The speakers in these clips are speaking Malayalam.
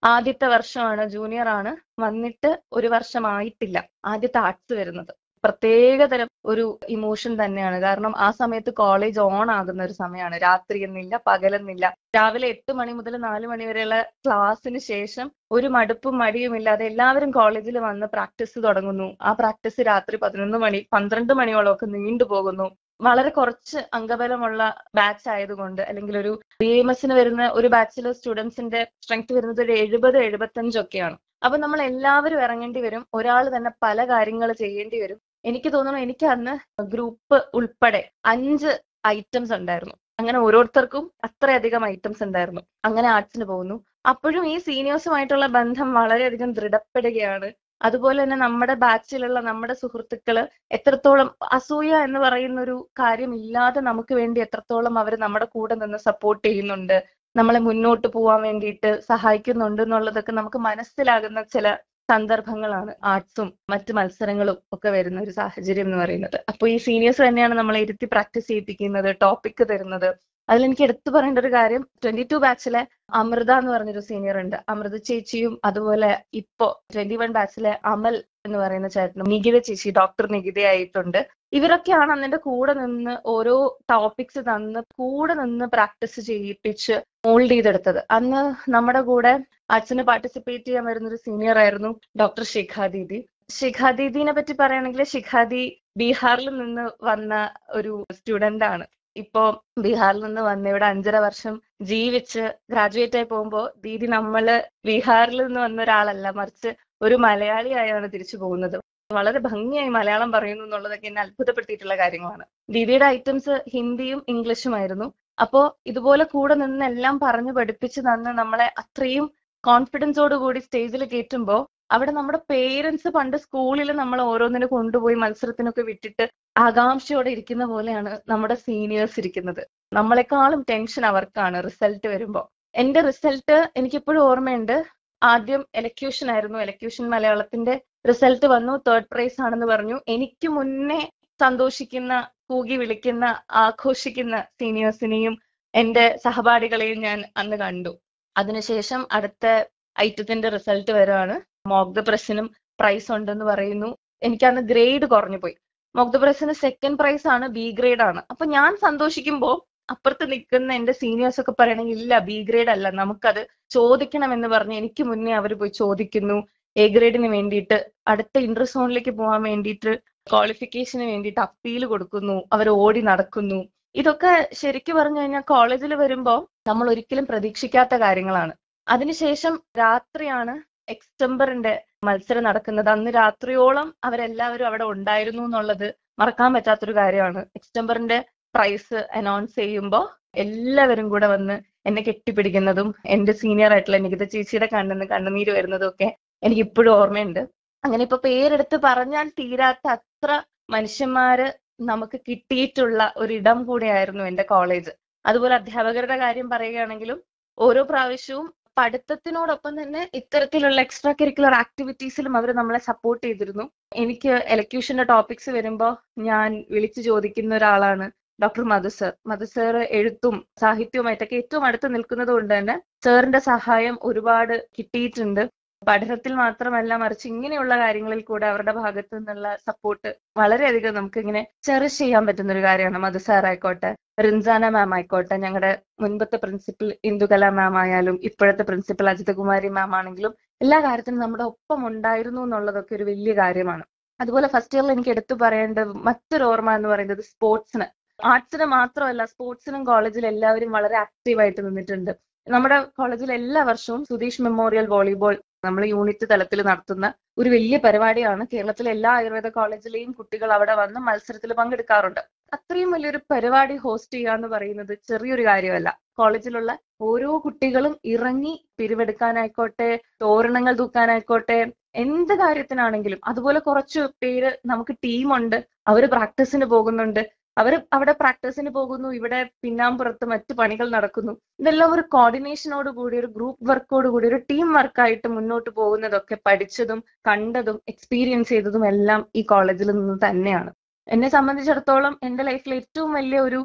ആദ്യത്തെ വർഷമാണ് ജൂനിയർ ആണ് വന്നിട്ട് ഒരു വർഷമായിട്ടില്ല ആദ്യത്തെ ആർട്സ് വരുന്നത് പ്രത്യേക തരം ഒരു ഇമോഷൻ തന്നെയാണ് കാരണം ആ സമയത്ത് കോളേജ് ഓൺ ആകുന്ന ഒരു സമയമാണ് രാത്രി എന്നില്ല പകലെന്നില്ല രാവിലെ എട്ട് മണി മുതൽ നാല് മണി വരെയുള്ള ക്ലാസ്സിന് ശേഷം ഒരു മടുപ്പും മടിയും ഇല്ലാതെ എല്ലാവരും കോളേജിൽ വന്ന് പ്രാക്ടീസ് തുടങ്ങുന്നു ആ പ്രാക്ടീസ് രാത്രി പതിനൊന്ന് മണി പന്ത്രണ്ട് മണിയോളം ഒക്കെ നീണ്ടുപോകുന്നു വളരെ കുറച്ച് അംഗബലമുള്ള ബാച്ച് ആയതുകൊണ്ട് അല്ലെങ്കിൽ ഒരു ബി എം എസിന് വരുന്ന ഒരു ബാച്ചിലെ സ്റ്റുഡൻസിന്റെ സ്ട്രെങ്ത് വരുന്നത് ഒരു എഴുപത് എഴുപത്തഞ്ചൊക്കെയാണ് അപ്പൊ നമ്മൾ എല്ലാവരും ഇറങ്ങേണ്ടി വരും ഒരാൾ തന്നെ പല കാര്യങ്ങൾ ചെയ്യേണ്ടി വരും എനിക്ക് തോന്നുന്നു എനിക്ക് അന്ന് ഗ്രൂപ്പ് ഉൾപ്പെടെ അഞ്ച് ഐറ്റംസ് ഉണ്ടായിരുന്നു അങ്ങനെ ഓരോരുത്തർക്കും അത്രയധികം ഐറ്റംസ് ഉണ്ടായിരുന്നു അങ്ങനെ ആർട്സിന് പോകുന്നു അപ്പോഴും ഈ സീനിയേഴ്സുമായിട്ടുള്ള ബന്ധം വളരെയധികം ദൃഢപ്പെടുകയാണ് അതുപോലെ തന്നെ നമ്മുടെ ബാച്ചിലുള്ള നമ്മുടെ സുഹൃത്തുക്കള് എത്രത്തോളം അസൂയ എന്ന് പറയുന്ന ഒരു കാര്യം ഇല്ലാതെ നമുക്ക് വേണ്ടി എത്രത്തോളം അവർ നമ്മുടെ കൂടെ നിന്ന് സപ്പോർട്ട് ചെയ്യുന്നുണ്ട് നമ്മളെ മുന്നോട്ട് പോവാൻ വേണ്ടിയിട്ട് സഹായിക്കുന്നുണ്ട് എന്നുള്ളതൊക്കെ നമുക്ക് മനസ്സിലാകുന്ന ചില സന്ദർഭങ്ങളാണ് ആർട്സും മറ്റ് മത്സരങ്ങളും ഒക്കെ വരുന്ന ഒരു സാഹചര്യം എന്ന് പറയുന്നത് അപ്പോൾ ഈ സീനിയേഴ്സ് തന്നെയാണ് നമ്മളെ ഇരുത്തി പ്രാക്ടീസ് ചെയ്യിപ്പിക്കുന്നത് ടോപ്പിക് തരുന്നത് അതിൽ എനിക്ക് എടുത്തു പറയേണ്ട ഒരു കാര്യം ട്വന്റി ടു ബാച്ചിലെ അമൃത എന്ന് പറഞ്ഞൊരു സീനിയർ ഉണ്ട് അമൃത ചേച്ചിയും അതുപോലെ ഇപ്പോ ട്വന്റി വൺ ബാച്ചിലെ അമൽ എന്ന് പറയുന്ന ചേട്ടനും നികിത ചേച്ചി ഡോക്ടർ നികിതയായിട്ടുണ്ട് ഇവരൊക്കെയാണ് അന്നെന്റെ കൂടെ നിന്ന് ഓരോ ടോപ്പിക്സ് തന്ന് കൂടെ നിന്ന് പ്രാക്ടീസ് ചെയ്യിപ്പിച്ച് മോൾഡ് ചെയ്തെടുത്തത് അന്ന് നമ്മുടെ കൂടെ അച്ഛന് പാർട്ടിസിപ്പേറ്റ് ചെയ്യാൻ വരുന്ന ഒരു സീനിയർ ആയിരുന്നു ഡോക്ടർ ശിഖ ദീദി ശിഖ ദീദിനെ പറ്റി പറയുകയാണെങ്കിൽ ശിഖാദി ബീഹാറിൽ നിന്ന് വന്ന ഒരു സ്റ്റുഡന്റ് ആണ് ഇപ്പോ ബീഹാറിൽ നിന്ന് വന്ന് ഇവിടെ അഞ്ചര വർഷം ജീവിച്ച് ഗ്രാജുവേറ്റ് ആയി പോകുമ്പോ ദീദി നമ്മള് ബീഹാറിൽ നിന്ന് വന്ന ഒരാളല്ല മറിച്ച് ഒരു മലയാളിയായാണ് തിരിച്ചു പോകുന്നത് വളരെ ഭംഗിയായി മലയാളം പറയുന്നു എന്നുള്ളതൊക്കെ എന്നെ അത്ഭുതപ്പെടുത്തിയിട്ടുള്ള കാര്യങ്ങളാണ് ദീദിയുടെ ഐറ്റംസ് ഹിന്ദിയും ഇംഗ്ലീഷുമായിരുന്നു അപ്പോ ഇതുപോലെ കൂടെ നിന്ന് എല്ലാം പറഞ്ഞു പഠിപ്പിച്ച് തന്ന് നമ്മളെ അത്രയും കോൺഫിഡൻസോട് കൂടി സ്റ്റേജിൽ കയറ്റുമ്പോൾ അവിടെ നമ്മുടെ പേരൻസ് പണ്ട് സ്കൂളിൽ നമ്മൾ ഓരോന്നിനും കൊണ്ടുപോയി മത്സരത്തിനൊക്കെ വിട്ടിട്ട് ആകാംക്ഷയോടെ ഇരിക്കുന്ന പോലെയാണ് നമ്മുടെ സീനിയേഴ്സ് ഇരിക്കുന്നത് നമ്മളെക്കാളും ടെൻഷൻ അവർക്കാണ് റിസൾട്ട് വരുമ്പോൾ എന്റെ റിസൾട്ട് എനിക്കിപ്പോഴും ഓർമ്മയുണ്ട് ആദ്യം എലക്യൂഷൻ ആയിരുന്നു എലക്യൂഷൻ മലയാളത്തിന്റെ റിസൾട്ട് വന്നു തേർഡ് പ്രൈസ് ആണെന്ന് പറഞ്ഞു എനിക്ക് മുന്നേ സന്തോഷിക്കുന്ന കൂകി വിളിക്കുന്ന ആഘോഷിക്കുന്ന സീനിയേഴ്സിനെയും എന്റെ സഹപാഠികളെയും ഞാൻ അന്ന് കണ്ടു അതിനുശേഷം അടുത്ത ഐറ്റത്തിന്റെ റിസൾട്ട് വരാണ് മോക്ക് ദ പ്രസിനും പ്രൈസ് ഉണ്ടെന്ന് പറയുന്നു എനിക്ക് അന്ന് ഗ്രേഡ് കുറഞ്ഞു പോയി മോക്ക് ദ പ്രസിന് സെക്കൻഡ് പ്രൈസ് ആണ് ബി ഗ്രേഡ് ആണ് അപ്പൊ ഞാൻ സന്തോഷിക്കുമ്പോ അപ്പുറത്ത് നിൽക്കുന്ന എന്റെ സീനിയേഴ്സ് ഒക്കെ പറയണെങ്കിൽ ഇല്ല ബി ഗ്രേഡ് അല്ല നമുക്കത് ചോദിക്കണം എന്ന് പറഞ്ഞ് എനിക്ക് മുന്നേ അവർ പോയി ചോദിക്കുന്നു എ ഗ്രേഡിന് വേണ്ടിയിട്ട് അടുത്ത ഇന്റർ സോണിലേക്ക് പോകാൻ വേണ്ടിയിട്ട് ക്വാളിഫിക്കേഷന് വേണ്ടിയിട്ട് അപ്പീൽ കൊടുക്കുന്നു അവർ ഓടി നടക്കുന്നു ഇതൊക്കെ ശരിക്കും പറഞ്ഞു കഴിഞ്ഞാൽ കോളേജിൽ വരുമ്പോൾ നമ്മൾ ഒരിക്കലും പ്രതീക്ഷിക്കാത്ത കാര്യങ്ങളാണ് അതിനുശേഷം രാത്രിയാണ് എക്സ്റ്റംബറിന്റെ മത്സരം നടക്കുന്നത് അന്ന് രാത്രിയോളം അവരെല്ലാവരും അവിടെ ഉണ്ടായിരുന്നു എന്നുള്ളത് മറക്കാൻ പറ്റാത്തൊരു കാര്യമാണ് എക്സ്റ്റംബറിന്റെ പ്രൈസ് അനൗൺസ് ചെയ്യുമ്പോൾ എല്ലാവരും കൂടെ വന്ന് എന്നെ കെട്ടിപ്പിടിക്കുന്നതും എന്റെ സീനിയർ ആയിട്ടുള്ള നികിത ചേച്ചിയുടെ കണ്ണിന്ന് കണ്ണുനീര് വരുന്നതും ഒക്കെ എനിക്ക് ഇപ്പോഴും ഓർമ്മയുണ്ട് അങ്ങനെ ഇപ്പൊ പേരെടുത്ത് പറഞ്ഞാൽ തീരാത്ത അത്ര മനുഷ്യന്മാര് നമുക്ക് കിട്ടിയിട്ടുള്ള ഒരിടം കൂടിയായിരുന്നു എന്റെ കോളേജ് അതുപോലെ അധ്യാപകരുടെ കാര്യം പറയുകയാണെങ്കിലും ഓരോ പ്രാവശ്യവും പഠിത്തത്തിനോടൊപ്പം തന്നെ ഇത്തരത്തിലുള്ള എക്സ്ട്രാ കരിക്കുലർ ആക്ടിവിറ്റീസിലും അവർ നമ്മളെ സപ്പോർട്ട് ചെയ്തിരുന്നു എനിക്ക് എലക്യൂഷന്റെ ടോപ്പിക്സ് വരുമ്പോൾ ഞാൻ വിളിച്ചു ചോദിക്കുന്ന ഒരാളാണ് doctor Madhu sir Madhu sir എഴുത്തും സാഹിത്യവുമായിട്ടൊക്കെ ഏറ്റവും അടുത്ത് നിൽക്കുന്നത് കൊണ്ട് തന്നെ സാറിന്റെ സഹായം ഒരുപാട് കിട്ടിയിട്ടുണ്ട് പഠനത്തിൽ മാത്രമല്ല മറിച്ച് ഇങ്ങനെയുള്ള കാര്യങ്ങളിൽ കൂടെ അവരുടെ ഭാഗത്തു നിന്നുള്ള സപ്പോർട്ട് വളരെയധികം നമുക്ക് ഇങ്ങനെ ചെറിഷ് ചെയ്യാൻ പറ്റുന്ന ഒരു കാര്യമാണ് മധു സാർ ആയിക്കോട്ടെ റിൻസാന മാം ആയിക്കോട്ടെ ഞങ്ങളുടെ മുൻപത്തെ പ്രിൻസിപ്പൽ ഇന്ദുകല മാം ആയാലും ഇപ്പോഴത്തെ പ്രിൻസിപ്പൽ അജിതകുമാരി മാം ആണെങ്കിലും എല്ലാ കാര്യത്തിനും നമ്മുടെ ഒപ്പം ഉണ്ടായിരുന്നു എന്നുള്ളതൊക്കെ ഒരു വലിയ കാര്യമാണ് അതുപോലെ ഫസ്റ്റ് ഇയറിൽ എനിക്ക് എടുത്തു പറയേണ്ട മറ്റൊരു ഓർമ്മ എന്ന് പറയുന്നത് സ്പോർട്സിന് ആർട്സിന് മാത്രമല്ല സ്പോർട്സിനും കോളേജിൽ എല്ലാവരും വളരെ ആക്റ്റീവായിട്ട് നിന്നിട്ടുണ്ട് നമ്മുടെ കോളേജിൽ എല്ലാ വർഷവും സുധീഷ് മെമ്മോറിയൽ വോളിബോൾ നമ്മൾ യൂണിറ്റ് തലത്തിൽ നടത്തുന്ന ഒരു വലിയ പരിപാടിയാണ് കേരളത്തിലെ എല്ലാ ആയുർവേദ കോളേജിലെയും കുട്ടികൾ അവിടെ വന്ന് മത്സരത്തിൽ പങ്കെടുക്കാറുണ്ട് അത്രയും വലിയൊരു പരിപാടി ഹോസ്റ്റ് ചെയ്യുക എന്ന് പറയുന്നത് ചെറിയൊരു കാര്യമല്ല കോളേജിലുള്ള ഓരോ കുട്ടികളും ഇറങ്ങി പിരിവെടുക്കാനായിക്കോട്ടെ തോരണങ്ങൾ തൂക്കാനായിക്കോട്ടെ എന്ത് കാര്യത്തിനാണെങ്കിലും അതുപോലെ കുറച്ച് പേര് നമുക്ക് ടീമുണ്ട് അവര് പ്രാക്ടീസിന് പോകുന്നുണ്ട് അവർ അവിടെ പ്രാക്ടീസിന് പോകുന്നു ഇവിടെ പിന്നാമ്പുറത്ത് മറ്റു പണികൾ നടക്കുന്നു ഇതെല്ലാം ഒരു കോർഡിനേഷനോട് കൂടി ഒരു ഗ്രൂപ്പ് വർക്കോട് കൂടി ഒരു ടീം വർക്കായിട്ട് മുന്നോട്ട് പോകുന്നതൊക്കെ പഠിച്ചതും കണ്ടതും എക്സ്പീരിയൻസ് ചെയ്തതും എല്ലാം ഈ കോളേജിൽ നിന്ന് തന്നെയാണ് എന്നെ സംബന്ധിച്ചിടത്തോളം എന്റെ ലൈഫിൽ ഏറ്റവും വലിയ ഒരു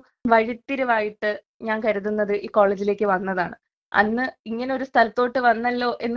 വഴിത്തിരിവായിട്ട് ഞാൻ കരുതുന്നത് ഈ കോളേജിലേക്ക് വന്നതാണ് അന്ന് ഇങ്ങനെ ഒരു സ്ഥലത്തോട്ട് വന്നല്ലോ എന്ന്